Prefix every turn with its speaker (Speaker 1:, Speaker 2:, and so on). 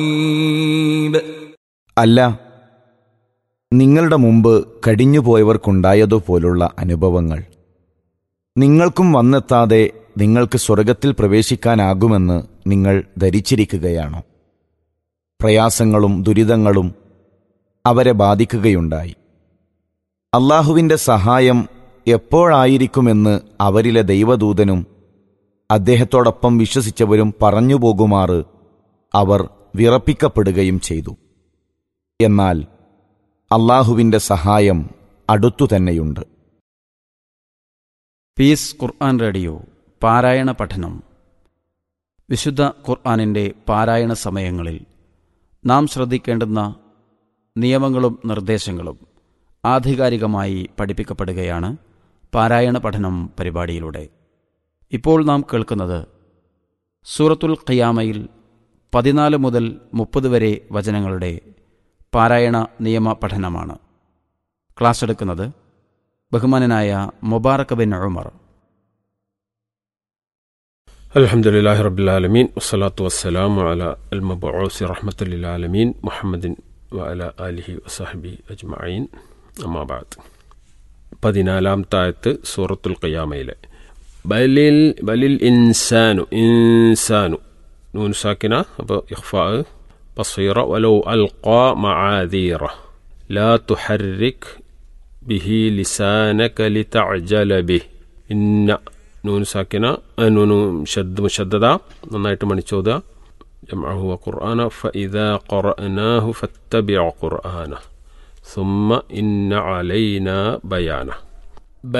Speaker 1: അല്ല നിങ്ങളുടെ മുമ്പ് കഴിഞ്ഞുപോയവർക്കുണ്ടായതുപോലുള്ള അനുഭവങ്ങൾ നിങ്ങൾക്കും വന്നെത്താതെ നിങ്ങൾക്ക് സ്വർഗത്തിൽ പ്രവേശിക്കാനാകുമെന്ന് നിങ്ങൾ ധരിച്ചിരിക്കുകയാണോ പ്രയാസങ്ങളും ദുരിതങ്ങളും അവരെ ബാധിക്കുകയുണ്ടായി അള്ളാഹുവിൻ്റെ സഹായം എപ്പോഴായിരിക്കുമെന്ന് അവരിലെ ദൈവദൂതനും അദ്ദേഹത്തോടൊപ്പം വിശ്വസിച്ചവരും പറഞ്ഞു പോകുമാറ് അവർ വിറപ്പിക്കപ്പെടുകയും ചെയ്തു എന്നാൽ അള്ളാഹുവിൻ്റെ സഹായം അടുത്തു തന്നെയുണ്ട്
Speaker 2: പീസ് ഖുർആൻ റേഡിയോ പാരായണ പഠനം വിശുദ്ധ ഖുർആനിൻ്റെ പാരായണ സമയങ്ങളിൽ നാം ശ്രദ്ധിക്കേണ്ടുന്ന നിയമങ്ങളും നിർദ്ദേശങ്ങളും ആധികാരികമായി പഠിപ്പിക്കപ്പെടുകയാണ് പാരായണ പഠനം പരിപാടിയിലൂടെ ഇപ്പോൾ നാം കേൾക്കുന്നത് സൂറത്തുൽ ഖിയാമയിൽ പതിനാല് മുതൽ മുപ്പത് വരെ വചനങ്ങളുടെ പാരായണ നിയമ പഠനമാണ് ക്ലാസ് എടുക്കുന്നത് ബഹുമാനനായ മുബാറക് ബിൻ ഉമർ
Speaker 3: الحمد لله رب العالمين والصلاة والسلام على المبعوث رحمة للعالمين محمد وعلى آله وصحبه أجمعين أما بعد പതിനാലാമത്തെ ആയത്ത് സൂറത്തുൽ ഖിയാമയിലെ ബലിൽ ബലിൽ ഇൻസാനു ഇൻസാനു നൂൻ സാക്കിന അപ്പോൾ ഇഖ്ഫാ ബസീറ വലോ അൽഖാ മആദീറ ലാ തുഹർരിക് ബിഹി ലിസാനക ലിതഅജല ബിഹ് ഇന്ന നൂൻ സാക്കിന നൂനു ഷദ് മുഷദ്ദദ നന്നായിട്ട് മണിച്ചോദ ജംഅഹു വഖുർആന ഫഇദാ ഖറഅനാഹു ഫത്തബിഅ ഖുർആന ثم إن علينا بيانه